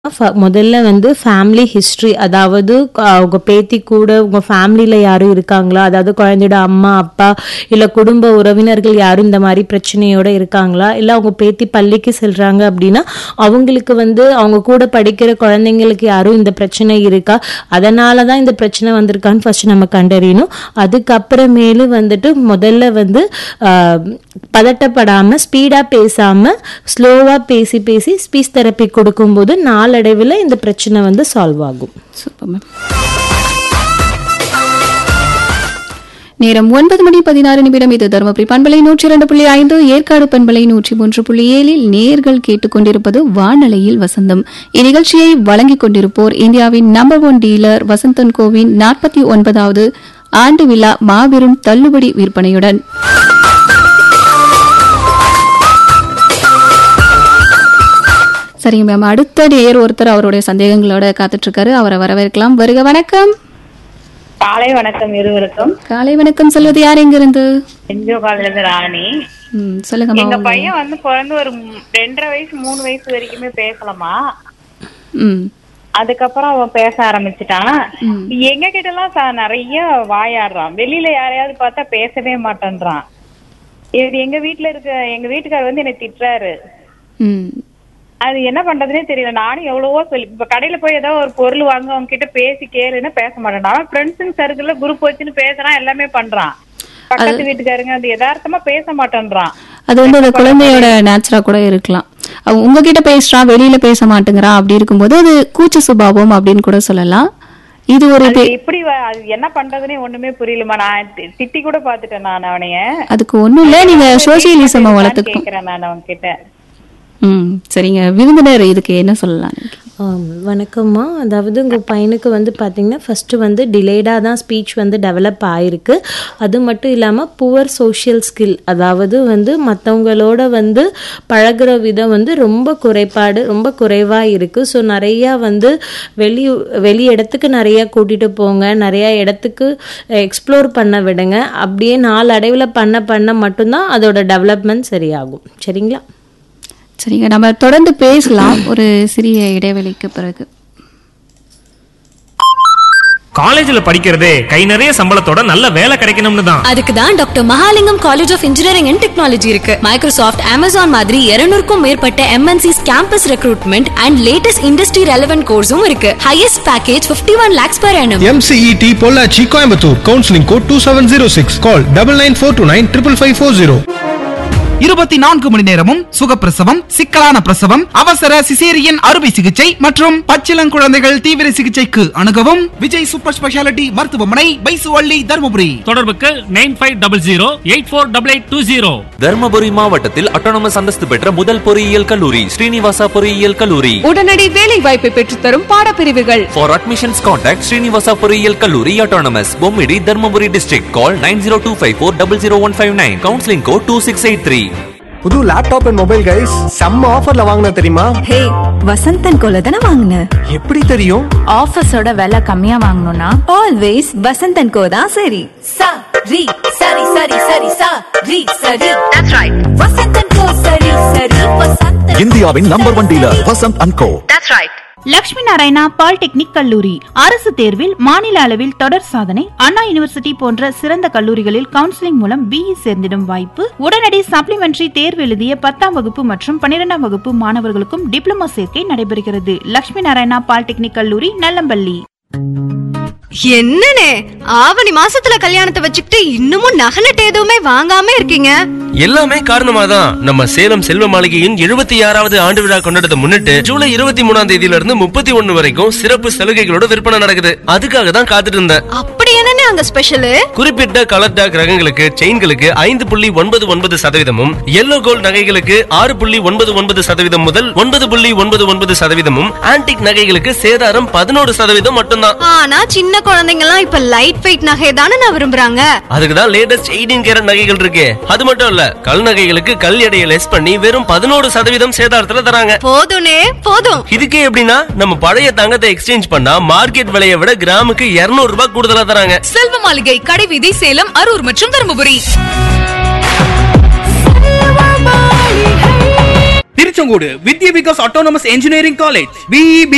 ஃப- முதல்ல வந்து ஃபேமிலி ஹிஸ்ட்ரி அதாவது க- உங்க பேத்தி கூட உங்க ஃபேமிலியில யாரும் இருக்காங்களா அதாவது குழந்தையோட அம்மா அப்பா இல்ல குடும்ப உறவினர்கள் யாரும் இந்த மாதிரி பிரச்சனையோட இருக்காங்களா இல்ல அவங்க பேத்தி பள்ளிக்கு செல்றாங்க அப்படின்னா அவங்களுக்கு வந்து அவங்க கூட படிக்கிற குழந்தைங்களுக்கு யாரும் இந்த பிரச்சனை இருக்கா அதனால தான் இந்த பிரச்சனை வந்திருக்கான்னு ஃபர்ஸ்ட் நம்ம கண்டறியணும் அதுக்கப்புறமேலு வந்துட்டு முதல்ல வந்து ஆஹ், பதட்டப்படாம ஸ்பீடா பேசாம ஸ்லோவா பேசி பேசி ஸ்பீச் தெரப்பி கொடுக்கும்போது நாளடைவில் இந்த பிரச்சனை வந்து சால்வ் ஆகும் சூப்பர் மேம் நேரம் ஒன்பது மணி பதினாறு நிமிடம் இது தருமபுரி பண்பலை நூற்றி இரண்டு புள்ளி ஐந்து ஏற்காடு பண்பலை நூற்றி மூன்று புள்ளி ஏழில் நேர்கள் கேட்டுக்கொண்டிருப்பது வானலையில் வசந்தம் இந்நிகழ்ச்சியை வழங்கிக் கொண்டிருப்போர் இந்தியாவின் நம்பர் ஒன் டீலர் வசந்தன் கோவின் நாற்பத்தி ஒன்பதாவது ஆண்டு விழா மாபெரும் தள்ளுபடி விற்பனையுடன் சரிங்க மேம் அடுத்த நேர் ஒருத்தர் அவருடைய சந்தேகங்களோட காத்துட்டு இருக்காரு அவரை வரவேற்கலாம் வருக வணக்கம் காலை வணக்கம் இருவருக்கும் காலை வணக்கம் சொல்வது யார் எங்கிருந்து என்ஜிஓ காலையில இருந்து ராணி ம், சொல்லுங்க எங்க மாமா. பையன் வந்து பிறந்து ஒரு மூ- ரெண்டரை வயசு மூணு வயசு வரைக்குமே பேசலாமா ம் அதுக்கப்புறம் அவன் பேச ஆரம்பிச்சிட்டான் எங்க கிட்ட எல்லாம் ச- நிறைய வாயாடுறான் வெளியில யாரையாவது பார்த்தா பேசவே மாட்டேன்றான் இது எங்க வீட்டுல இருக்க எங்க வீட்டுக்காரர் வந்து என்னை திட்டுறாரு ம் அது என்ன பண்றதுனே தெரியல நானும் எவ்வளவோ சொல்லி இப்ப கடையில போய் ஏதோ ஒரு பொருள் வாங்க அவங்க கிட்ட பேசி கேளுன்னு பேச மாட்டேன் அவன் ஃப்ரெண்ட்ஸுங்க சர்க்கிள்ல குரூப் வச்சுன்னு பேசுறான் எல்லாமே பண்றான் பக்கத்து வீட்டுக்காரங்க அது யதார்த்தமா பேச மாட்டேன்றான் அது வந்து அந்த குழந்தையோட நேச்சரா கூட இருக்கலாம் அவன் உங்ககிட்ட பேசுறான் வெளியில பேச மாட்டேங்கிறான் அப்படி இருக்கும்போது அது கூச்ச சுபாவம் அப்படின்னு கூட சொல்லலாம் இது ஒரு அது பெ- எப்படி வ- அது என்ன பண்றதுனே ஒண்ணுமே புரியலமா நான் தி- திட்டி கூட பாத்துட்டேன் நான் அவனைய அதுக்கு ஒண்ணும் இல்ல நீங்க சோசியலிசம் வளர்த்துக்கணும் கேக்குறேன் நான் அவன் கிட்ட ம் சரிங்க விருந்தினர் இதுக்கு என்ன சொல்லலாம் நீங்க? ஆம், வணக்கம்மா அதாவது உங்கள் பையனுக்கு வந்து பார்த்தீங்கன்னா ஃபஸ்ட்டு வந்து டிலேடாக தான் ஸ்பீச் வந்து டெவலப் ஆயிருக்கு அது மட்டும் இல்லாமல் புவர் சோஷியல் ஸ்கில் அதாவது வந்து மற்றவங்களோட வந்து பழகுற விதம் வந்து ரொம்ப குறைபாடு ரொம்ப குறைவாக இருக்குது ஸோ நிறையா வந்து வெளி வெளி இடத்துக்கு நிறையா கூட்டிகிட்டு போங்க நிறையா இடத்துக்கு எக்ஸ்ப்ளோர் பண்ண விடுங்க அப்படியே நாளடைவில் பண்ண பண்ண மட்டும்தான் அதோட டெவலப்மெண்ட் சரியாகும் சரிங்களா சரிங்க நம்ம தொடர்ந்து பேசலாம் ஒரு சிறிய இடைவெளிக்கு பிறகு காலேஜ்ல படிக்கிறதே கை நிறைய சம்பளத்தோட நல்ல வேலை கிடைக்கணும்னு தான் அதுக்கு தான் doctor Mahalingam college of engineering and technology இருக்கு மைக்ரோசாஃப்ட் அமேசான் மாதிரி 200 மேற்பட்ட MNCs campus recruitment and latest industry relevant கோர்ஸும் இருக்கு highest package 51 one lakhs per annum MCET Pollachi Coimbatore counselling code two seven zero six call double nine four two nine triple five four zero இருபத்தி நான்கு மணி நேரமும் சுகப்பிரசவம் சிக்கலான பிரசவம் அவசர சிசேரியன் அறுவை சிகிச்சை மற்றும் பச்சிளங்குழந்தைகள் தீவிர சிகிச்சைக்கு அணுகவும் விஜய் சூப்பர் ஸ்பெஷாலிட்டி மருத்துவமனை பைசுவள்ளி தருமபுரி தொடர்புக்கு nine five double zero eight four double eight two zero Dharmapuri மாவட்டத்தில் அட்டானமஸ் அந்தஸ்து பெற்ற முதல் பொறியியல் கல்லூரி ஸ்ரீனிவாசா பொறியியல் கல்லூரி உடனடி வேலை வாய்ப்பை பெற்றுத்தரும் பாடப்பிரிவுகள் ஃபார் அட்மிஷன்ஸ் கான்டாக்ட் ஸ்ரீனிவாசா பொறியியல் கல்லூரி autonomous Bommidi Dharmapuri district call nine zero two five four double zero one five nine counselling code two six eight three புது லேப்டாப் அண்ட் மொபைல் கைஸ் செம்ம ஆஃபர்ல வாங்கின தெரியுமா ஹே வசந்தன் கோல தானே வாங்கின எப்படி தெரியும் ஆஃபர்ஸோட விலை கம்மியா வாங்கணும்னா ஆல்வேஸ் வசந்தன் கோ தான் சரி சா ரி சரி சரி சரி சா ரி சரி தட்ஸ் ரைட் வசந்தன் கோ சரி சரி வசந்தன் இந்தியாவின் number one dealer Vasanth and co that's right Lakshmi Narayana polytechnic கல்லூரி அரசு தேர்வில் மாநில அளவில் தொடர் சாதனை அண்ணா யூனிவர்சிட்டி போன்ற சிறந்த கல்லூரிகளில் கவுன்சிலிங் மூலம் பிஇ சேர்ந்திடும் வாய்ப்பு உடனடி சப்ளிமெண்டரி தேர்வு எழுதிய பத்தாம் வகுப்பு மற்றும் பன்னிரெண்டாம் வகுப்பு மாணவர்களுக்கும் டிப்ளமோ சேர்க்கை நடைபெறுகிறது லட்சுமி நாராயணா பாலிடெக்னிக் கல்லூரி நல்லம்பள்ளி என்னனே ஆவணி மாசத்துல கல்யாணத்தை வச்சுக்கிட்டு இன்னமும் நகை நட்டு எதுவுமே வாங்காம இருக்கீங்க எல்லாமே காரணமா தான் நம்ம சேலம் செல்வ மாளிகையின் எழுபத்தி ஆறாவது ஆண்டு விழா கொண்டாடத்தை முன்னிட்டு ஜூலை இருபத்தி மூணாம் தேதியில இருந்து முப்பத்தி ஒண்ணு வரைக்கும் சிறப்பு சலுகைகளோட விற்பனை நடக்குது அதுக்காக தான் காத்துட்டு இருந்தேன் அப்படி என்னனே அங்க ஸ்பெஷல் குறிப்பிட்ட கலர் டாக் ரகங்களுக்கு செயின்களுக்கு ஐந்து புள்ளி ஒன்பது ஒன்பது சதவீதமும் எல்லோ கோல்ட் நகைகளுக்கு ஆறு புள்ளி ஒன்பது ஒன்பது சதவீதம் முதல் ஒன்பது புள்ளி ஒன்பது ஒன்பது சதவீதமும் ஆன்டிக் நகைகளுக்கு சேதாரம் பதினோரு சதவீதம் மட்டும்தான் ஆனா சின்ன குழந்தைங்க எல்லாம் இப்ப லைட் வெயிட் நகை தானே நான் விரும்புறாங்க அதுக்கு தான் லேட்டஸ்ட் எயிட்டீன் கேரட் நகைகள் இருக்கு அது மட்டும் இல்ல கல் நகைகளுக்கு கல் எடையை லெஸ் பண்ணி வெறும் பதினோரு சதவீதம் சேதாரத்துல தராங்க போதும்னே போதும் இதுக்கே எப்படின்னா நம்ம பழைய தங்கத்தை எக்ஸ்சேஞ்ச் பண்ணா மார்க்கெட் விலையை விட கிராமுக்கு 200 ரூபாய் கூடுதலா தராங்க செல்வ மாளிகை கடைவீதி சேலம் அரூர் மற்றும் Dharmapuri Tiruchengode Vidya Vikas autonomous engineering college PIB